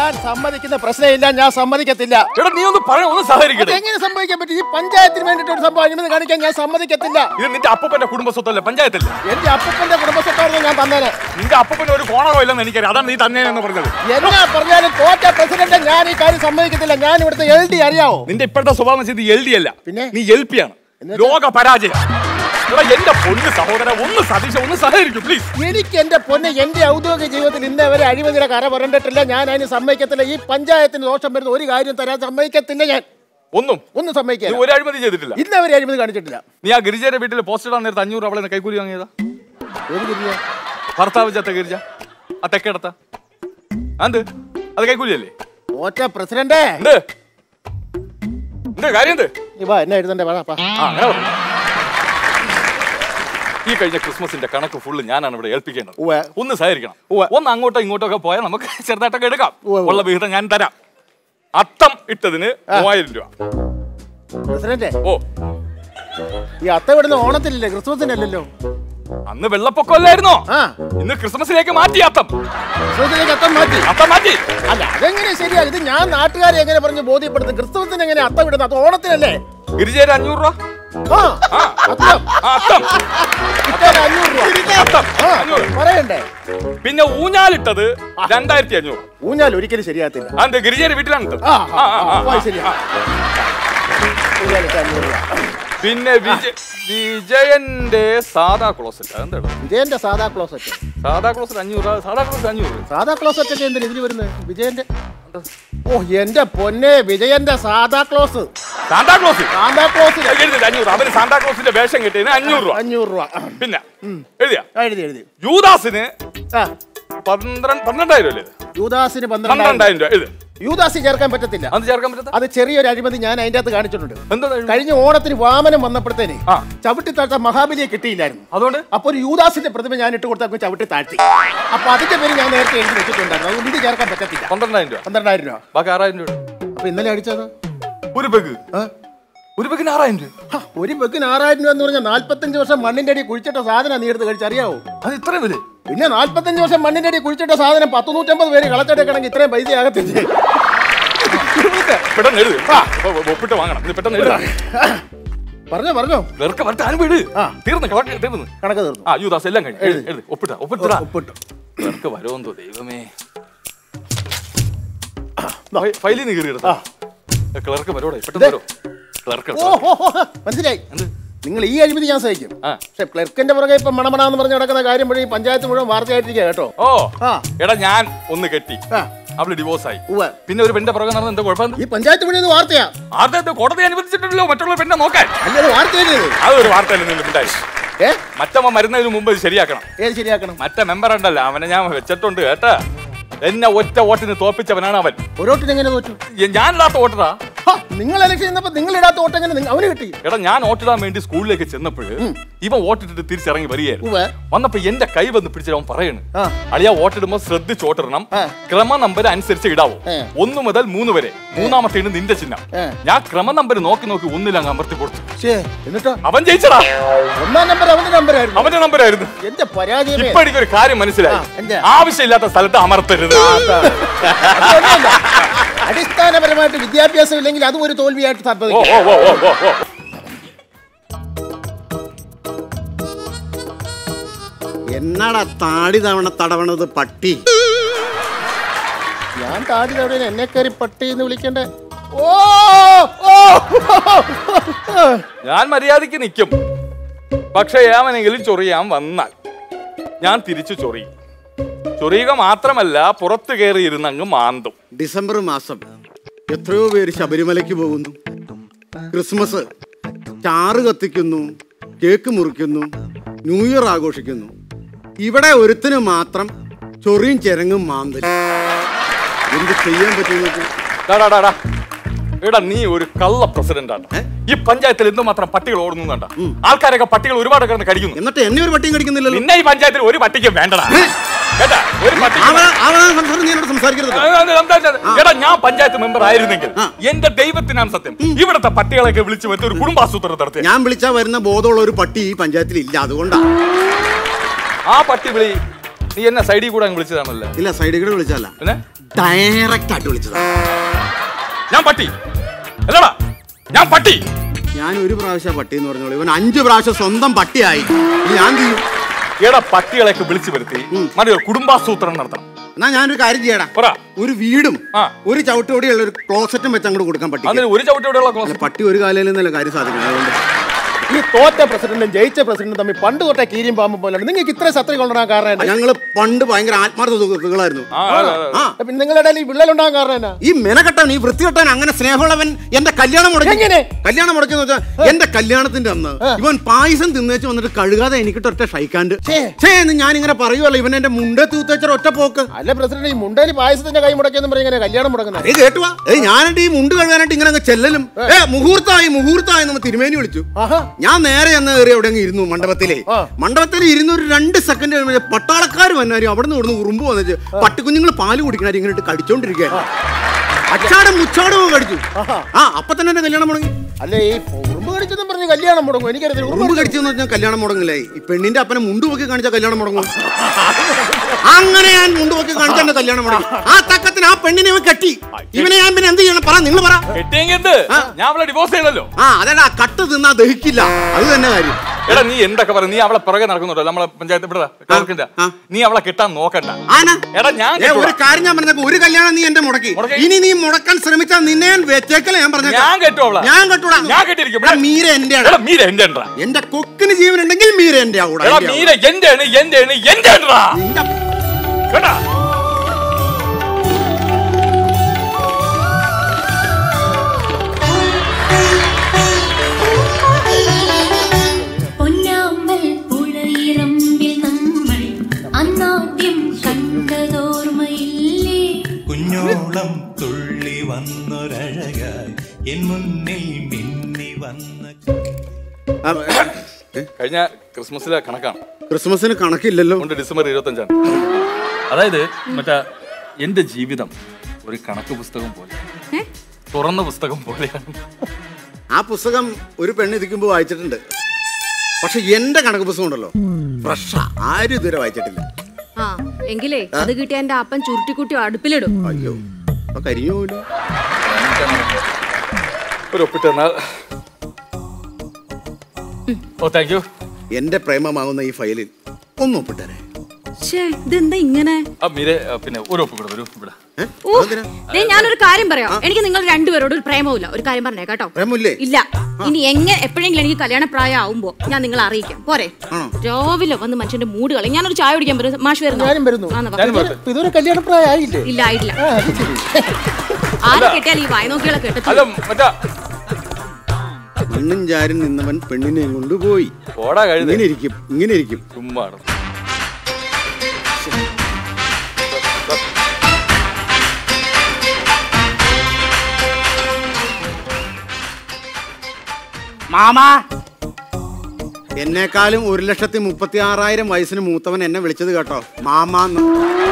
ഞാൻ സമ്മതിക്കുന്ന പ്രശ്നമില്ല ഞാൻ സമ്മതിക്കത്തില്ല എടാ നീ ഒന്ന് പറയാ ഒന്ന് സഹകരിക്കട്ടെ എങ്ങനെ സംഭവിക്കാൻ പറ്റും ഈ പഞ്ചായത്തിന് വേണ്ടിട്ട് ഒരു സംഭവം അഴിമതി കാണിക്കാൻ ഞാൻ സമ്മതിക്കത്തില്ല ഇത് നിന്റെ അപ്പൂപ്പന്റെ കുടുംബ സ്വത്തല്ലേ പഞ്ചായത്തല്ലേ എന്റെ അപ്പന്റെ കുടുംബസ്വത്തായിരുന്നു ഞാൻ തന്നേനെ നിന്റെ അപ്പൂപ്പന് ഒരു കോണറോ ഇല്ലെന്ന് എനിക്കറിയാം അതാണ് നീ തന്നേന്ന് പറഞ്ഞത് എന്നാ പറഞ്ഞാലും തോറ്റ പ്രസിഡന്റ് ഞാൻ ഈ കാര്യം സമ്മതിക്കത്തില്ല ഞാൻ ഇവിടുത്തെ എൽ ഡി അറിയാവോ നിന്റെ ഇപ്പോഴത്തെ സ്വഭാവം വെച്ചാൽ ഇത് എൽ ഡി അല്ല പിന്നെ? നീ എൽ പി ആണ് ലോക പരാജയം എടാ എന്റെ പൊന്ന് സഹോദര ഒന്ന് സതീശ ഒന്ന് സഹകരിക്കും പ്ലീസ് എനിക്ക് എന്റെ പൊന്ന് എന്റെ ഔദ്യോഗിക ജീവിതത്തിൽ ഇന്നേ വരെ അഴിമതിയുടെ കര പുരണ്ടിട്ടില്ല ഞാൻ അതിന് സമ്മതിക്കത്തില്ല ഈ പഞ്ചായത്തിന് ദോഷം വരുന്ന ഒരു കാര്യം തരാൻ സമ്മതിക്കത്തില്ല ഞാൻ ഒന്നും ഒന്നും നീ സമ്മതിക്കില്ല ഒരു അഴിമതി ചെയ്തിട്ടില്ല ഇന്നേ വരെ അഴിമതി കാണിച്ചിട്ടില്ല നീ ആ ഗിരിജയുടെ വീട്ടിൽ പോസ്റ്റ് ഇടാൻ നേരത്തെ അഞ്ഞൂറ് അവളെ കൈക്കൂലി വാങ്ങിയതാ ഏത് ഗിരിയാ? ഭർത്താവ് ചത്ത ഗിരിജ ആ തെക്കെടുത്ത എന്ത് അത് കൈക്കൂലിയല്ലേ തോറ്റ പ്രസിഡന്റ് എന്ത് എന്ത് കാര്യം എന്ത് നീ വാ എന്നെ എഴുതണ്ടേ വാ വാ. ആ അങ്ങനെ പറഞ്ഞു. ഈ കഴിഞ്ഞ ക്രിസ്മസിന്റെ കണക്ക് ഫുള്ള് ഞാനാണ് ഇവിടെ ഏൽപ്പിക്കേണ്ടത് ഉവ്വ്. ഒന്ന് സഹകരിക്കണം ഉവ്വ്. ഒന്ന് അങ്ങോട്ടോ ഇങ്ങോട്ടോ ഒക്കെ പോയാൽ നമുക്ക് ചെറുതായിട്ടൊക്കെ എടുക്കാം ഉവ്വ് ഉവ്വ്. ഉള്ള വിഹിതം ഞാൻ തരാം അത്തം ഇട്ടതിന് മൂവായിരം രൂപ പ്രസിഡന്റ് ഓ ഈ അത്ത വിടുന്ന ഓണത്തിലില്ലേ ക്രിസ്മസിനല്ലല്ലോ അന്ന് വെള്ളപ്പൊക്കമല്ലായിരുന്നോ ആ ഇന്ന് ക്രിസ്മസിലേക്ക് മാറ്റി അത്തം ക്രിസ്മസിലേക്ക് അത്തം മാറ്റി അത്തം മാറ്റി അല്ല അതെങ്ങനെ ശരിയാ ഇത് ഞാൻ നാട്ടുകാരെ എങ്ങനെ പറഞ്ഞ് ബോധ്യപ്പെടുത്തും ക്രിസ്തുമസിന് എങ്ങനെ അത്തം വിടുന്നത് അത് ഓണത്തിനല്ലേ ഗിരിജയുടെ അഞ്ഞൂറ് രൂപ ആ അത്തം ആ, അത്തം ഇട്ടേന് അഞ്ഞൂറ് രൂപ അത്തം ആ അഞ്ഞൂറ് പറയണ്ടേ പിന്നെ ഊഞ്ഞാലിട്ടത് രണ്ടായിരത്തി അഞ്ഞൂറ് ഊഞ്ഞാൽ ഒരിക്കലും ശരിയാകത്തില്ല അതെന്ത് ഗിരിജയുടെ വീട്ടിലാണ് ഇട്ടത്. ആ ആ, ആ, ആ, ആ, ശരിയാ ഊഞ്ഞാലിട്ട് അഞ്ഞൂറ് രൂപ പിന്നെ വിജയ് വിജയന്റെ സാധാ ക്ലോസറ്റ് അതെന്താണ് വിജയന്റെ സാധാ ക്ലോസറ്റ് സാധാ ക്ലോസറ്റ് അഞ്ഞൂറ് രൂപ, സാധാ ക്ലോസറ്റ് അഞ്ഞൂറ് സാധാ ക്ലോസറ്റ് ഒക്കെ എന്തിനാ ഇതിന് വരുന്നത് വിജയന്റെ ഓ എന്റെ പൊന്നെ വിജയന്റെ സാധാ ക്ലോസ് സാന്താ ക്ലോസ് സാധാ ക്ലോസ് എഴുതി അഞ്ഞൂറ് അവന് സാന്താ ക്ലോസിന്റെ വേഷം കിട്ടിയതിന് അഞ്ഞൂറ് രൂപ അഞ്ഞൂറ് രൂപ പിന്നെ എഴുതിയ ആ, എഴുതി എഴുതി യൂദാസിന് ആ പന്ത്രണ്ട് പന്ത്രണ്ടായിരം അല്ലേ ഇത്? യൂദാസിന് പന്ത്രണ്ടായിരം പന്ത്രണ്ടായിരം രൂപ എഴുതി യൂദാസ് ചേർക്കാൻ പറ്റത്തില്ല അത് ചേർക്കാൻ പറ്റത്ത അത് ചെറിയൊരു അഴിമതി ഞാൻ അതിന്റെ അകത്ത് കാണിച്ചിട്ടുണ്ട് എന്താ ഇത്? കഴിഞ്ഞ ഓണത്തിന് വാമനം വന്നപ്പോഴത്തേന് ആ. ചവിട്ടി താഴ്ത്ത മഹാബലിയെ കിട്ടിയില്ലായിരുന്നു അതുകൊണ്ട് അപ്പൊ ഒരു യൂദാസിന്റെ പ്രതിമ ഞാൻ ഇട്ട് കൊടുത്ത ചവിട്ടി താഴ്ത്തി അപ്പൊ അതിന്റെ പേര് ഞാൻ നേരത്തെ എഴുതി വെച്ചിട്ടുണ്ടായിരുന്നു അതുകൊണ്ട് ഇത് ചേർക്കാൻ പറ്റത്തില്ല പന്ത്രണ്ടായിരം രൂപ പന്ത്രണ്ടായിരം രൂപ ബാക്കി ആറായിരം രൂപ അപ്പൊ ഇന്നലെ അടിച്ചത് ഒരു ബഗ് ആ? ഒരു ബഗിന് ആറായിരം രൂപ ഹ, ഒരു ബെക്കിന് ആറായിരം രൂപ എന്ന് പറഞ്ഞാൽ നാല്പത്തഞ്ച് വർഷം മണ്ണിന്റെ അടി കുഴിച്ചിട്ട സാധനം നീ എടുത്ത് കഴിച്ചറിയാവോ അത് ഇത്രയും വില പിന്നെ നാല്പത്തഞ്ച് വർഷം മണ്ണിന്റെ അടി കുഴിച്ചിട്ട സാധനം പത്ത് നൂറ്റമ്പത് പേര് കളച്ചെടുക്കണമെങ്കിൽ ഇത്രയും പൈസ ആകത്തില്ലേ പെട്ടെന്ന് എഴുതി ഒപ്പിട്ട് വാങ്ങണം ഇത് പെട്ടെന്ന് എഴുതാ പറഞ്ഞോ പറഞ്ഞോ വെറുതെ വരട്ടെ അനുഭവം എഴുതി ആ. തീർന്നു കളക്ട് തീർന്നു കണക്ക് തീർന്നു ആ യൂദാസ് എല്ലാം കഴിഞ്ഞു എഴുതി എഴുതി ഒപ്പിട്ടാ ഒപ്പിട്ടാ ഒപ്പിട്ടു വെറുതെ വരുമെന്തോ ദൈവമേ ഫൈ- ഫയലിൽ നിന്ന് കയറിയെടുത്ത ക്ലർക്ക് വരോടെ പെട്ടെന്ന് വരോ ക്ലർക്ക് ഓ ഹോ, ഹോ, ഹോ, മനസ്സിലായി എന്ത്? നിങ്ങൾ ഈ അഴിമതി ഞാൻ സഹിക്കും ആ. പക്ഷെ ക്ലർക്കിന്റെ പുറകെ ഇപ്പൊ മണമണാന്ന് പറഞ്ഞ് നടക്കുന്ന കാര്യം വഴി പഞ്ചായത്ത് മുഴുവൻ വാർത്തയായിട്ടിരിക്കുക കേട്ടോ ഓ ആ. എടാ ഞാൻ ഒന്ന് കെട്ടി ആ. അവള് ഡിവോഴ്സ് ആയി ഉവ്വ്. പിന്നെ ഒരു പെണ്ണിന്റെ പുറകെ നടന്ന് എന്താ കുഴപ്പം ഈ പഞ്ചായത്ത് മുഴുവൻ ഇത് വാർത്തയാ ആരുടെ കോടതി അനുവദിച്ചിട്ടില്ലല്ലോ മറ്റുള്ള പെണ്ണെ നോക്കാൻ അല്ല അത് വാർത്തയല്ലേ ഇത്? അതൊരു വാർത്തയല്ലേ നിങ്ങൾ ഉണ്ടായി ഏ മറ്റമ്മ മരുന്നതിന് മുമ്പ് ഇത് ശരിയാക്കണം ഏത് ശരിയാക്കണം മറ്റേ മെമ്പർ ഉണ്ടല്ലോ അവനെ ഞാൻ വെച്ചിട്ടുണ്ട് കേട്ടാ എന്നെ ഒറ്റ വോട്ടിന് തോപ്പിച്ചവനാണ് അവൻ ഒരോട്ടിന് എങ്ങനെ തോറ്റു ഈ ഞാനില്ലാത്ത വോട്ടറാ ഹ, നിങ്ങൾ ഇലക്ഷൻ ചെന്നപ്പോ നിങ്ങൾ ഇടാത്ത വോട്ട് എങ്ങനെ നിങ്ങ- അവന് കിട്ടി എടാ ഞാൻ വോട്ടിടാൻ വേണ്ടി സ്കൂളിലേക്ക് ചെന്നപ്പോൾ ഇവൻ വോട്ടിട്ടിട്ട് തിരിച്ചിറങ്ങി വരികയായിരുന്നു ഉവ്വ്. വന്നപ്പോ എന്റെ കൈ വന്ന് പിടിച്ചിട്ട് അവൻ പറയണ് ആ. അളിയ വോട്ടിടുമ്പോ ശ്രദ്ധിച്ച് വോട്ടിടണം ആ. ക്രമ നമ്പർ അനുസരിച്ച് ഇടാവോ ഏ. ഒന്ന് മുതൽ മൂന്ന് വരെ മൂന്നാമത്തേണ് നിന്റെ ചിഹ്നം ഏ. ഞാൻ ക്രമ നമ്പർ നോക്കി നോക്കി ഒന്നിലങ്ങ് അമർത്തി കൊടുത്തു ശേ എന്നിട്ടോ അവൻ ജയിച്ചടാ ഒന്നാം നമ്പർ അവന്റെ നമ്പർ ആയിരുന്നു അവന്റെ നമ്പരായിരുന്നു എന്റെ പരാജയമേ ഇപ്പൊ എനിക്കൊരു കാര്യം മനസ്സിലായി ആ, എന്താ? ആവശ്യമില്ലാത്ത സ്ഥലത്ത് അമർത്തരുത് അതൊന്നുമല്ല. അടിസ്ഥാനപരമായിട്ട് വിദ്യാഭ്യാസം ഇല്ലെങ്കിൽ അതും ഒരു തോൽവിയായിട്ട് ഓ സാധ്യത ഓ ഓ ഓ ഓ ഓ എന്നാടാ താടി തവണ തടവണത് പട്ടി ഞാൻ താടി തവിടെ എന്നെ കയറി പട്ടി എന്ന് വിളിക്കണ്ടേ ഓ ഓ ഞാൻ മര്യാദയ്ക്ക് നിൽക്കും പക്ഷെ ഏവനെങ്കിലും ചൊറിയാൻ വന്നാൽ ഞാൻ തിരിച്ചു ചൊറിയും ചൊറിയുക മാത്രമല്ല പുറത്തു കയറി ഇരുന്നങ്ങ് മാന്തും ഡിസംബർ മാസം എത്രയോ പേര് ശബരിമലയ്ക്ക് പോകുന്നു ക്രിസ്മസ് ചാറ് കത്തിക്കുന്നു കേക്ക് മുറിക്കുന്നു ന്യൂ ഇയർ ആഘോഷിക്കുന്നു ഇവിടെ ഒരുത്തിന് മാത്രം ചൊറിയും ചെരങ്ങും മാന്തലും എന്ത് ചെയ്യാൻ പറ്റും നിങ്ങൾക്ക്? ഡാ, ഡാ, ഡാ, ഡാ. എടാ നീ ഒരു കള്ള പ്രസിഡന്റ് ആണ് ഈ പഞ്ചായത്തിൽ എന്തുമാത്രം പട്ടികൾ ഓടുന്നുണ്ട ആൾക്കാരൊക്കെ പട്ടികൾ ഒരുപാട് കിടന്ന് കടിക്കുന്നു എന്നിട്ട് എന്നെ ഒരു പട്ടിയും കടിക്കുന്നില്ലല്ലോ നിന്നെ ഈ പഞ്ചായത്തിൽ ഒരു പട്ടിക്കും വേണ്ടടാ കേട്ടാ ഒരു പട്ടിക്കും അവ- അവ സംസാരം നീ എന്നോട് സംസാരിക്കരുത് ആ, ആ, സംസാരിച്ചത്. എടാ ഞാൻ പഞ്ചായത്ത് മെമ്പർ ആയിരുന്നെങ്കിൽ ആ. എന്റെ ദൈവത്തിനാണ് സത്യം ഇവിടത്തെ പട്ടികളെയൊക്കെ വിളിച്ചു വരുത്തി ഒരു കുടുംബാസൂത്രം നടത്തി ഞാൻ വിളിച്ചാ വരുന്ന ബോധമുള്ള ഒരു പട്ടി ഈ പഞ്ചായത്തിൽ ഇല്ല അതുകൊണ്ടാ ആ പട്ടി വിളി നീ എന്നെ സൈഡിൽ കൂടെ അങ്ങ് വിളിച്ചതാണല്ലേ ഇല്ല സൈഡിൽ കൂടെ വിളിച്ചല്ല പിന്നെ ഡയറക്റ്റ് ആയിട്ട് വിളിച്ചതാ ഞാൻ പട്ടി അല്ലടാ ഞാൻ പട്ടി ഞാൻ ഒരു പ്രാവശ്യം പട്ടി എന്ന് പറഞ്ഞോളൂ ഇവൻ അഞ്ചു പ്രാവശ്യം സ്വന്തം പട്ടിയായി ഇനി ഞാൻ എന്ത് ചെയ്യും എടാ പട്ടികളെയൊക്കെ വിളിച്ചു വരുത്തി മതിയോ കുടുംബാസൂത്രണം നടത്തണം എന്നാ ഞാനൊരു കാര്യം ചെയ്യടാ പറ ഒരു വീടും ആ. ഒരു ചവിട്ടോടിയുള്ള ഒരു ക്ലോസറ്റും വെച്ച് അങ്ങോട്ട് കൊടുക്കാൻ പറ്റി അതിന് ഒരു ചവിട്ടിയോടെയുള്ള ക്ലോസ് പട്ടി ഒരു കാലയിൽ നിന്നല്ല കാര്യം സാധിക്കണം അതുകൊണ്ട് ഈ തോറ്റ പ്രസിഡന്റും ജയിച്ച പ്രസിഡന്റും തമ്മിൽ പണ്ട് തൊട്ടേ കീരിയും പാമ്പും പോലെയാണ് നിങ്ങൾക്ക് ഇത്ര ശത്രു കൊണ്ടുവരാൻ കാരണം എന്നാ? ഞങ്ങള് പണ്ട് ഭയങ്കര ആത്മാർത്ഥ സുഹൃത്തുക്കളായിരുന്നു ആ, ആ, ആ, ആ. ആ അപ്പൊ നിങ്ങളുടെ ഇടയിൽ ഈ വിള്ളലുണ്ടാകാൻ കാരണം എന്നാ ഈ മെനക്കെട്ടവൻ ഈ വൃത്തികെട്ടവൻ അങ്ങനെ സ്നേഹമുള്ളവൻ എന്റെ കല്യാണം മുടക്കി എങ്ങനെ? കല്യാണം മുടക്കിന്ന് വെച്ചാൽ എന്റെ കല്യാണത്തിന്റെ അന്ന് ഇവൻ പായസം തിന്നേച്ച് വന്നിട്ട് കഴുകാതെ എനിക്കിട്ട് ഒറ്റ ഷൈക്കാണ്ട് ഛേ. ഛേ എന്ന് ഞാൻ ഇങ്ങനെ പറയുമല്ലോ ഇവൻ എന്റെ മുണ്ടേ തൂത്തേച്ച ഒറ്റ പോക്ക് അല്ല പ്രസിഡന്റ് ഈ മുണ്ടേലി പായസത്തിന്റെ കൈ മുടക്കിയെന്ന് പറഞ്ഞ് ഇങ്ങനെ കല്യാണം മുടക്കുന്നത് അതേ കേട്ടുവാ ഏയ് ഞാനായിട്ട് ഈ മുണ്ട് കഴുകാനായിട്ട് ഇങ്ങനെ അങ്ങ് ചെല്ലലും ഏ മുഹൂർത്തമായി മുഹൂർത്തമായി നമ്മൾ തിരുമേനി വിളിച്ചു ആഹാ ഞാൻ നേരെ എന്ന് കയറി അവിടെ അങ്ങ് ഇരുന്നു മണ്ഡപത്തിലെ ആ. മണ്ഡപത്തിൽ ഇരുന്ന് ഒരു രണ്ട് സെക്കൻഡ് കഴിയുമ്പോൾ പട്ടാളക്കാർ വന്നാലും അവിടെ നിന്ന് ഇവിടുന്ന് ഉറുമ്പ് വന്നിട്ട് പട്ടിക്കുഞ്ഞുങ്ങൾ പാല് കുടിക്കണാരും ഇങ്ങനെ ഇട്ട് കടിച്ചോണ്ടിരിക്കുകയാണ് അച്ചാടും മുച്ചാടും കടിച്ചു ആഹാ. ആ അപ്പൊ തന്നെ എന്റെ കല്യാണം മുടങ്ങി അല്ല ഈ ഉറുമ്പ് കടിച്ചെന്നും പറഞ്ഞ് കല്യാണം മുടങ്ങും എനിക്കറിയത്തില്ല ഉറുമ്പ് ഉറുമ്പ് കടിച്ചെന്ന് പറഞ്ഞാൽ കല്യാണം മുടങ്ങില്ലേ ഈ പെണ്ണിന്റെ അപ്പനെ മുണ്ട് പൊക്കി കാണിച്ച കല്യാണം മുടങ്ങും അങ്ങനെ ഞാൻ മുണ്ട് പൊക്കി കാണിച്ച എന്റെ കല്യാണം മുടങ്ങി ആ തക്കത്തിന് ആ പെണ്ണിനെ ഇവൻ കെട്ടി ഇവനെ ഞാൻ പിന്നെ എന്ത് ചെയ്യണം പറ നിങ്ങൾ പറ കെട്ടിയെങ്കിൽ എന്ത് ഞാൻ അവളെ ഡിവോഴ്സ് ചെയ്തല്ലോ ആ അതെടാ കട്ട് തിന്നാ ദഹിക്കില്ല അത് തന്നെ കാര്യം എടാ നീ എന്തൊക്കെ പറ നീ അവളെ പിറകെ നടക്കുന്നുണ്ടോ നമ്മളെ പഞ്ചായത്ത് ഇവിടെ ക്ലർക്കിന്റെ ആ. നീ അവളെ കെട്ടാൻ നോക്കണ്ട ആന എടാ ഞാൻ ഏ, ഒരു കെട്ടൂടാ. കാര്യം ഞാൻ പറഞ്ഞ ഒരു കല്യാണം നീ എന്റെ മുടക്കി മുടക്കി. ഇനി നീ മുടക്കാൻ ശ്രമിച്ചാൽ നിന്നെ ഞാൻ വെച്ചേക്കല ഞാൻ പറഞ്ഞ ഞാൻ കെട്ടും അവളെ ഞാൻ കെട്ടൂടാ ഞാൻ കെട്ടിയിരിക്കും. എടാ, മീര എന്റെ എടാ മീര എന്റെ ഉണ്ടാ എന്റെ കൊക്കിന് ജീവനുണ്ടെങ്കിൽ മീര എന്റെ ആവൂടാ എടാ എന്റെ മീര എന്റെ ആണ് എന്റെ ആണ് എന്റെ ഉണ്ടാ ആവൂടാ. നിന്റെ കേട്ടാ പൊന്നാമ്പൽ പുഴയിറമ്പിൽ നമ്മൾ അന്നാദ്യം കണ്ടതോർമ്മയില്ലേ കുഞ്ഞോളം തുള്ളി വന്നൊരഴകായി എൻ മുന്നിൽ മിന്നി വന്ന ആ, ഏ, കഴിഞ്ഞ ക്രിസ്മസിലെ കണക്കാണ് ക്രിസ്മസിന് കണക്കില്ലല്ലോ ഉണ്ട് ഡിസംബർ ഇരുപത്തഞ്ചാണ് അതായത് മറ്റേ എന്റെ ജീവിതം ഒരു കണക്ക് പുസ്തകം പോലെ തുറന്ന പുസ്തകം പോലെയാണ് ആ പുസ്തകം ഒരു പെണ്ണ് ഇരിക്കുമ്പോ വായിച്ചിട്ടുണ്ട് പക്ഷെ എന്റെ കണക്ക് പുസ്തകം ഉണ്ടല്ലോ ഫ്രഷാ ആരും ഇതുവരെ വായിച്ചിട്ടില്ല ആ എങ്കിലേ അത് കിട്ടിയ എന്റെ അപ്പൻ ചുരുട്ടിക്കുട്ടി അടുപ്പിലിടും അയ്യോ അപ്പൊ കരിഞ്ഞു പോലും ഒരു ഒപ്പിട്ട് തന്നാൽ ഓ താങ്ക് യു എന്റെ പ്രേമമാകുന്ന ഈ ഫയലിൽ ഒന്ന് ഒപ്പിട്ടരെ ഷേ ഇതെന്താ ഇങ്ങനെ ആ മീരെ ആ, പിന്നെ ഒരു ഒപ്പ് കൂടെ വരൂ ഇവിടെ ഏ? ഓ, അതെന്തിനാ? ദേ ഞാനൊരു കാര്യം പറയാം എനിക്ക് നിങ്ങൾ രണ്ടുപേരോട് ഒരു പ്രേമവുമില്ല ഒരു കാര്യം പറഞ്ഞേ കേട്ടോ പ്രേമമില്ലേ ഇല്ല ഇനി എങ്ങനെ എപ്പോഴെങ്കിലും എനിക്ക് കല്യാണ പ്രായം ആവുമ്പോ ഞാൻ നിങ്ങളെ അറിയിക്കാം പോരെ ആണോ? രാവിലെ വന്ന് മനുഷ്യന്റെ മൂഡ് കളി ഞാനൊരു ചായ കുടിക്കാൻ വരും മാഷ് വരുന്നു ഞാനും വരുന്നു. ഞാനും വരട്ടെ. ഇപ്പൊ ഇതൊരു കല്യാണ പ്രായമായില്ലേ ഇല്ല ആയിട്ടില്ല ആ, അത് ശരി. ആരെ കിട്ടിയാൽ ഈ വായനോക്കികളെ അല്ല കേട്ടു മറ്റാ മണ്ണും ചാരും നിന്നവൻ പെണ്ണിനെ കൊണ്ടുപോയി പോടാ കഴുത ഇങ്ങനെ ഇരിക്കും ഇങ്ങനെ ഇരിക്കും ചുമ്മാ മാമാ എന്നെക്കാളും ഒരു ലക്ഷത്തി മുപ്പത്തി ആറായിരം വയസ്സിന് മൂത്തവൻ എന്നെ വിളിച്ചത് കേട്ടോ മാമാന്ന്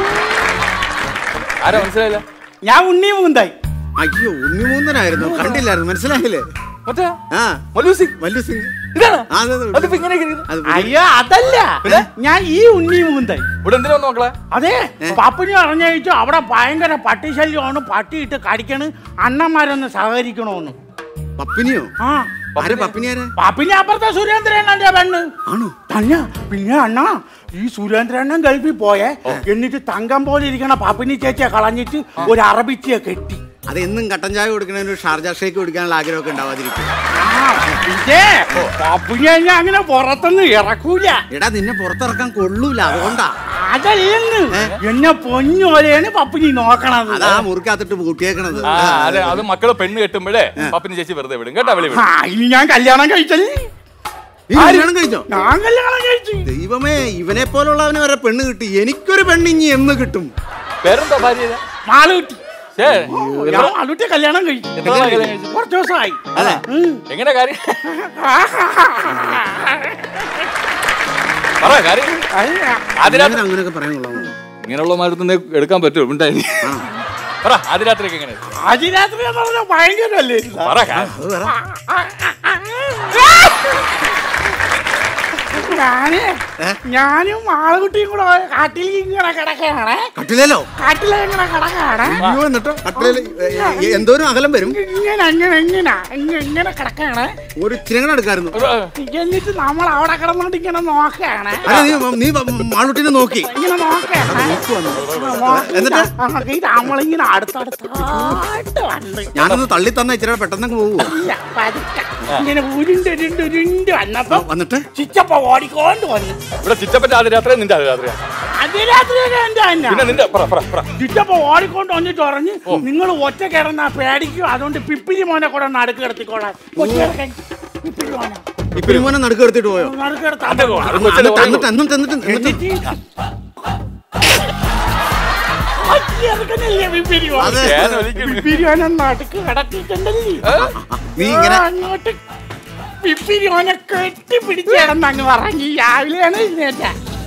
ആരാ മനസ്സിലായില്ല ഞാൻ ഉണ്ണി മൂന്തായി അയ്യോ ഉണ്ണിമൂന്നനായിരുന്നു കണ്ടില്ലായിരുന്നു മനസ്സിലായില്ലേ മറ്റേ ആ മല്ലു വല്ലു സിംഗ് ഇതാണോ ആ, അതെ, അതെ, അതിപ്പോ ഇങ്ങനെ ഇരിക്കുന്നു. അത് അയ്യോ അതല്ല ഞാൻ ഈ ഉണ്ണി മൂന്തായി ഇവിടെ എന്തിനാ വന്നു മക്കളെ അതെ പപ്പിനി അറിഞ്ഞു അവിടെ ഭയങ്കര പട്ടി ശല്യമാണ് പട്ടിയിട്ട് കടിക്കണ് അണ്ണന്മാരൊന്ന് സഹകരിക്കണോന്ന് പപ്പിനിയോ ആ ആരെ പപ്പിനി ആരെ പപ്പിനി അപ്പുറത്തെ സുരേന്ദ്രൻ എന്റെ പെണ്ണ് ആണോ തന്നെ പിന്നെ അണ്ണാ ഈ സുരേന്ദ്രണ്ണൻ ഗൾഫിൽ പോയേ എന്നിട്ട് തങ്കം പോലെ ഇരിക്കണ പപ്പിനി ചേച്ചിയെ കളഞ്ഞിട്ട് ഒരു അറബിച്ചിയെ കെട്ടി അത് എന്നും കട്ടൻ ചായ കൊടുക്കണതിന് ഒരു ഷാർജ ഷേക്ക് കുടിക്കാനുള്ള ആഗ്രഹമൊക്കെ ഉണ്ടാവാതിരിക്കും ആ, പിന്നെ പപ്പിനി കഴിഞ്ഞാ അങ്ങനെ പുറത്തൊന്നും ഇറക്കൂല എടാ നിന്നെ പുറത്തിറക്കാൻ കൊള്ളൂല അതുകൊണ്ടാ അതല്ലെന്ന് എന്നെ പൊന്നോലെയാണ് പപ്പിനി നോക്കണത് അതാ മുറിക്കകത്തിട്ട് പൂട്ടിയേക്കണത് ആ അതെ അത് മക്കള് പെണ്ണ് കെട്ടുമ്പോഴേ പപ്പിന് ചേച്ചി വെറുതെ വിടും കേട്ടാ വെളി വിടും ആ, ഇനി ഞാൻ കല്യാണം കഴിച്ചല്ലേ നീ കല്യാണം കഴിച്ചോ ഞാൻ കല്യാണം കഴിച്ചു ദൈവമേ ഇവനെ പോലുള്ളവന് വരെ പെണ്ണ് കിട്ടി എനിക്കൊരു പെണ്ണ് ഇനി എന്ന് കിട്ടും പേരെന്താ ഭാര്യ മാളൂട്ടി ഛേ, ഞാൻ മാളൂട്ടി കല്യാണം കഴിച്ചു എത്ര നാളായി കല്യാണം കഴിച്ചിട്ട്? കുറച്ച് ദിവസമായി അതെ ഉം. എങ്ങനെ കാര്യം പറ കാര്യം ആദ്യരാത്രി അങ്ങനെ അങ്ങനെയൊക്കെ പറയാൻ കൊള്ളാമോ ഇങ്ങനെയുള്ള മരത്തുനിന്ന് എടുക്കാൻ പറ്റുമോ ഉണ്ടായി പറ ആദ്യരാത്രിയൊക്കെ എങ്ങനെ അതിരാത്രി എന്ന് പറഞ്ഞാൽ ഭയങ്കരല്ലേ പറ കാര്യം. അത് പറ ഞാന് ഞാനും ആളുകുട്ടിയും കൂടെ കാട്ടിൽ ഇങ്ങനെ കിടക്കുകയാണ് കട്ടിലേലോ കാട്ടിലിങ്ങനെ കിടക്കുകയാണ് അയ്യോ എന്നിട്ടോ കട്ടിലേല് ഏ, ഏ, എന്തോരം അകലം വരും ഇങ്ങനെ ഇങ്ങനെ ഇങ്ങനെ ഇങ്ങനെ ഇങ്ങനെ കിടക്കുകയാണ് ഒരു ചിരങ്ങണ എടുക്കായിരുന്നു എന്നിട്ട് നമ്മൾ അവിടെ കിടന്നോണ്ട് ഇങ്ങനെ നോക്കുകയാണ് അല്ല നീ നീ മാളുട്ടിനെ നോക്കി ഇങ്ങനെ നോക്കുകയാണ് എന്നിട്ട്? എന്നിട്ട് നമ്മളിങ്ങനെ അടുത്തടുത്തായിട്ട് വന്ന് ഞാനൊന്ന് തള്ളി തന്ന ഇച്ചിരി പെട്ടെന്ന് പോവോ ഇല്ല, പതുക്കെ ഇങ്ങനെ ഉരുണ്ട് ഉരുണ്ട് ഉരുണ്ട് വന്നപ്പോ വന്നിട്ട് ചിച്ചപ്പ ഓടിക്കൊണ്ട് വന്നു ഇവിടെ ചിറ്റപ്പന്റെ ആദ്യ രാത്രി നിന്റെ ആദ്യ രാത്രിയാ അതിരാത്രിയൊക്കെ എന്റെ പിന്നെ തന്നെ നിന്റെ പറ പറ പറ ചിറ്റപ്പ ഓടിക്കൊണ്ട് വന്നിട്ട് പറഞ്ഞ് നിങ്ങൾ ഒറ്റ കിടന്നാ പേടിക്കും അതുകൊണ്ട് പിപ്പിരി മോനെ കൂടെ നടുക്ക് കിടത്തിക്കോളാം ഒറ്റ കിടക്കാൻ പിപ്പിരി മോനെ ഇപ്പൊ മോനെ നടുക്ക് എടുത്തിട്ട് പോയോ നടുക്ക് അത് കിടത്താൻ അത് കൊച്ചല്ലേ എന്നിട്ട് പറയുള്ളൂ. എന്നിട്ട് എന്നിട്ട് എന്നിട്ട് എന്നിട്ട് എന്നിട്ട് ഒറ്റ ഇറക്കുന്നില്ലേ പിപ്പിരി മോനെ? അതെ. ഞാൻ വലിക്കുന്നു. പിപ്പിരി മോനെ നടുക്ക് കിടത്തിയിട്ടുണ്ടല്ലേ നീ ഇങ്ങനെ ആ, അങ്ങോട്ട് പിപ്പിരി മോനെ കെട്ടിപ്പിടിച്ച് കിടന്ന് അങ്ങ് പറഞ്ഞു രാവിലെയാണ് ഇരുന്നേറ്റ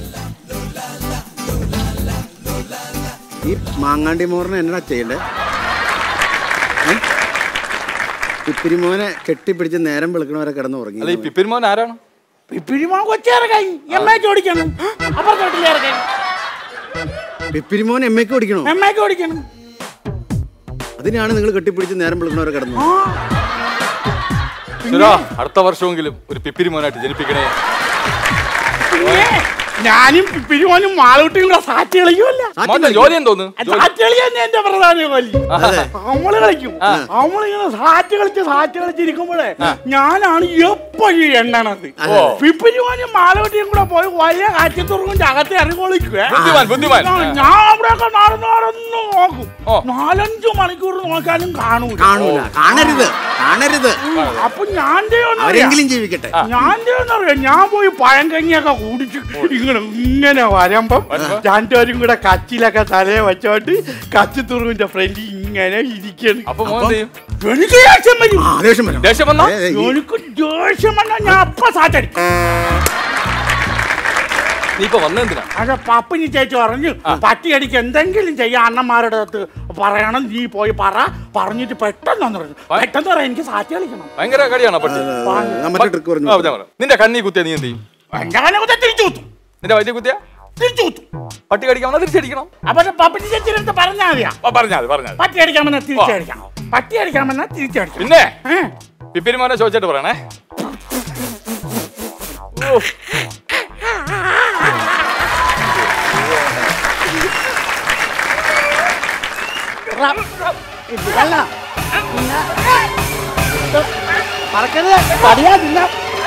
ഈ മാങ്ങാണ്ടി മോറിനെ എന്നാ ചെയ്യണ്ടേ ഏ? ഇപ്പിരി മോനെ കെട്ടിപ്പിടിച്ച് നേരം വെളുക്കണവരെ കിടന്ന് അല്ല ഈ ഉറങ്ങി പിപ്പിരിമോൻ ആരാണ് പിപ്പിരി മോൻ കൊച്ചിറക്കായി എം എക്ക് ഓടിക്കണം അപ്പുറത്തോട്ടിൽ ഇറക്കാൻ പിപ്പിരി മോൻ എം എക്ക് ഓടിക്കണോ എം എക്ക് ഓടിക്കണം അതിനാണ് നിങ്ങൾ കെട്ടിപ്പിടിച്ച് നേരം വെളുക്കണവരെ കിടന്നു ആ ശരാ അടുത്ത വർഷമെങ്കിലും ഒരു പിപ്പിരിമോനായിട്ട് ജനിപ്പിക്കണേ പിന്നെ ഞാനും പിപ്പിരി മോനും മാളൂട്ടിയും കൂടെ സാറ്റ് കളിക്കുമല്ല മോന്റെ ജോലി എന്തോന്ന് സാറ്റ് കളി തന്നെ എന്റെ പ്രധാന കളി നമ്മള് കളിക്കും നമ്മളിങ്ങനെ സാറ്റ് കളിച്ച് സാറ്റ് കളിച്ചിരിക്കുമ്പോഴേ ഞാനാണ് എപ്പോഴും എണ്ണണത് പിപ്പിരി മോനും മാളൂട്ടിയും കൂടെ പോയി വലിയ കാറ്റത്തുറങ്ങിന്റെ അകത്ത് ഇറങ്ങി കളിക്കുവേ ബുദ്ധിമാൻ ബുദ്ധിമാൻ ഞാൻ ഞാൻ അവിടെയൊക്കെ നടന്ന് നടന്ന് നോക്കും ഓ. നാലഞ്ചു മണിക്കൂർ നോക്കാനും കാണൂല കാണൂല കാണരുത് കാണരുത് അപ്പൊ ഞാൻ ചെയ്യുന്ന അവരെങ്കിലും ജീവിക്കട്ടെ ഞാൻ ചെയ്യുന്നറിയാം ഞാൻ പോയി പഴങ്കഞ്ഞിയൊക്കെ കുടിച്ച് ഇങ്ങനെ ഇങ്ങനെ വരുമ്പം രണ്ടുപേരും കൂടെ കച്ചിലൊക്കെ തലയെ വെച്ചോണ്ട് കച്ചിത്തുറുവിന്റെ ഫ്രണ്ടിൽ ഇങ്ങനെ ഇരിക്കണം അപ്പൊ മോൻ എന്ത് ചെയ്യും എനിക്ക് ദേഷ്യം വരും ആ ദേഷ്യം വരാം ദേഷ്യം വന്നാ ഏ, ഏ, ഈ- എനിക്ക് ദേഷ്യം വന്നാൽ ഞാൻ അപ്പ സാറ്റടിക്കും നീ ഇപ്പൊ വന്നെന്തിനാ അത് പപ്പിനി ചേച്ചി പറഞ്ഞു പട്ടിയടിക്ക് എന്തെങ്കിലും ചെയ്യാൻ അണ്ണന്മാരുടെ അടുത്ത് പറയണം നീ പോയി പറ പറഞ്ഞിട്ട് പെട്ടെന്ന് വന്ന് പറഞ്ഞു പെട്ടെന്ന് പറയാം എനിക്ക് സാറ്റ് കളിക്കണം ഭയങ്കര കടിയാണോ പട്ടി ഞാൻ മറ്റേ ട്രിക്ക് പറഞ്ഞു ആ, ഞാൻ പറയാം. നിന്റെ കണ്ണി കുത്തിയ നീ എന്ത് ചെയ്യും എന്റെ കണ്णे കുത്താൻ തിരിച്ചു കുത്തും നിന്റെ വൈദ്യ കുത്തിയ തിരിച്ചു കുത്തും പട്ടി കടിക്കാൻ വന്നാൽ തിരിച്ചടിക്കണം അപ്പൊ പപ്പിനി ചേച്ചിയുടെ അടുത്ത് പറഞ്ഞാൽ മതിയാ ആ, പറഞ്ഞാ മതി പറഞ്ഞാ മതി. പട്ടി അടിക്കാമെന്നാ തിരിച്ചടിക്കാം പട്ടി അടിക്കാമെന്നാ തിരിച്ചടിക്കാം പിന്നെ ഏ? പിപ്പിരിമോനെ ചോദിച്ചിട്ട് പറയണേ ഇതല്ല. പിന്നെ പറക്കരുത് പടിയാതില്ല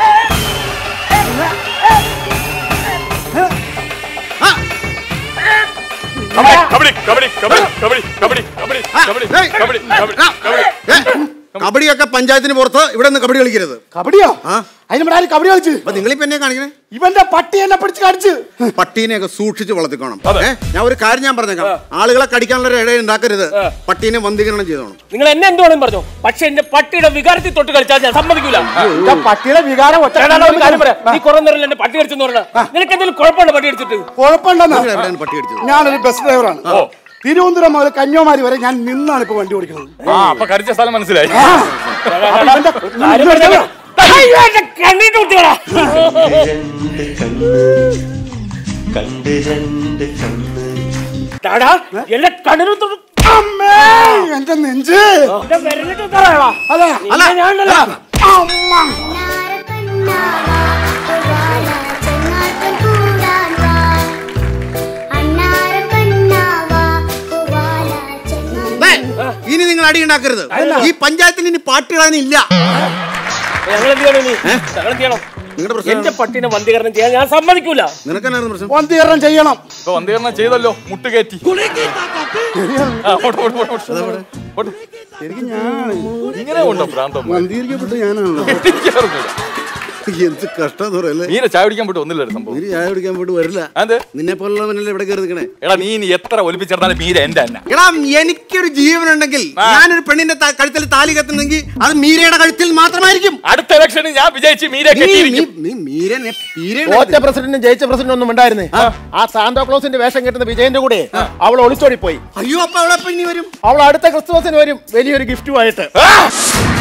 കബഡി കബഡി കബഡി കബഡി കബഡി കബഡി കബഡി ഏയ്. കബഡി കബഡി കബഡി ഏ, കബഡിയൊക്കെ പഞ്ചായത്തിന് പുറത്ത് ഇവിടെ നിന്ന് കബഡി കളിക്കരുത് കബഡിയോ ആ അതിന് ആര് കബഡി കളിച്ച് അപ്പൊ നിങ്ങളിപ്പോ എന്നെ കാണിക്കണേ ഇവന്റെ പട്ടി എന്നെ പിടിച്ച് കടിച്ച് പട്ടീനെയൊക്കെ സൂക്ഷിച്ച് വളർത്തിക്കോണം ഏ ഞാൻ ഒരു കാര്യം ഞാൻ പറഞ്ഞേക്കാം ആളുകളെ കടിക്കാനുള്ള ഒരു ഇട ഉണ്ടാക്കരുത് പട്ടീനെ വന്ധീകരണം ചെയ്തോണം നിങ്ങൾ എന്നെ എന്ത് വേണമെങ്കിലും പറഞ്ഞു പക്ഷെ എന്റെ പട്ടിയുടെ വികാരത്തിൽ തൊട്ട് കളിച്ചാൽ ഞാൻ സമ്മതിക്കൂല ഇതാ പട്ടിയുടെ വികാരം ഒറ്റ ഞാനാണ് ഒരു കാര്യം പറയാം നീ കുറെ നേരം എന്റെ പട്ടി കടിച്ചെന്ന് പറഞ്ഞ നിനക്ക് എന്തെങ്കിലും കുഴപ്പമുണ്ടോ പട്ടി അടിച്ചിട്ട് കുഴപ്പമുണ്ടെന്നാ നിങ്ങൾ എവിടെയാണ് പട്ടി അടിച്ചത് ഞാനൊരു ബസ് ഡ്രൈവറാണ് തിരുവനന്തപുരം മുതൽ കന്യാകുമാരി വരെ ഞാൻ നിന്നാണ് ഇപ്പൊ വണ്ടി ഓടിക്കുന്നത് ആ അപ്പൊ കടിച്ച സ്ഥലം മനസ്സിലായി അപ്പൊ ഇവന്റെ കാര്യം പറഞ്ഞാ- അയ്യോ, എന്റെ കണ്ണീട്ട് കുത്തികളാ രണ്ട് കണ്ണ് കണ്ട് രണ്ട് കണ്ണ് ടാടാ എന്റെ കണ്ണിന് തൊട്ട് അമ്മേ എന്റെ നെഞ്ച് എന്റെ വിരലിട്ട് തറയടാ അതെ അല്ല ഞാനുണ്ടല്ലോ അമ്മ ദേ, ഇനി നിങ്ങൾ അടി ഉണ്ടാക്കരുത് ഈ പഞ്ചായത്തിന് ഇനി പാട്ടുകളാനില്ല ഞങ്ങൾ എന്ത് ചെയ്യണം ഇനി ഞങ്ങൾ എന്ത് ചെയ്യണം നിങ്ങളുടെ പ്രശ്നം എന്റെ പട്ടിനെ വന്ധീകരണം ചെയ്യാൻ ഞാൻ സമ്മതിക്കൂല നിനക്കെന്നായിരുന്നു പ്രശ്നം വന്ധീകരണം ചെയ്യണം ഇപ്പൊ വന്ധീകരണം ചെയ്തല്ലോ മുട്ടുകയറ്റി ആ, പോട്ടെ, പോട്ടെ, പോട്ടെ, പോട്ടെ. ശരിക്കും ഞാനാണ് ഇങ്ങനെ ഉണ്ടോ ഭ്രാന്തം വന്ധീകരിക്കപ്പെട്ട് ഞാനാണല്ലോ എനിക്കറിഞ്ഞൂടാ. എന്ത് കഷ്ടം പറയല്ലേ മീന ചായ കുടിക്കാൻ പോയിട്ട് ഒന്നില്ല സംഭവം നീ ചായ കുടിക്കാൻ പോയിട്ട് വരില്ല അത് നിന്നെ പോലുള്ളവനല്ലേ ഇവിടെ കയറി നിൽക്കണേ എടാ നീ ഇനി എത്ര ഒലിപ്പിച്ചെടുത്താലും മീര എന്റെ തന്നെ എടാ എനിക്കൊരു ജീവനുണ്ടെങ്കിൽ ഞാനൊരു പെണ്ണിന്റെ ത- കഴുത്തിൽ താലി കത്തുന്നെങ്കിൽ അത് മീരയുടെ കഴുത്തിൽ മാത്രമായിരിക്കും അടുത്ത ഇലക്ഷനിൽ ഞാൻ വിജയിച്ച് മീര നീ- കെട്ടിയിരിക്കും നീ- നീ മീരനെ തോറ്റ പീരയുടെ പ്രസിഡന്റും ജയിച്ച പ്രസിഡന്റും ഒന്നും ഉണ്ടായിരുന്നേ ആ സാന്താക്ലോസിന്റെ വേഷം കെട്ടുന്ന വിജയന്റെ കൂടെ അവൾ ഒളിച്ചോടി പോയി അയ്യോ അപ്പൊ അവളെ ഇനി വരും അവൾ അടുത്ത ക്രിസ്തുമസിന് വരും വലിയൊരു ഗിഫ്റ്റുമായിട്ട് ആ!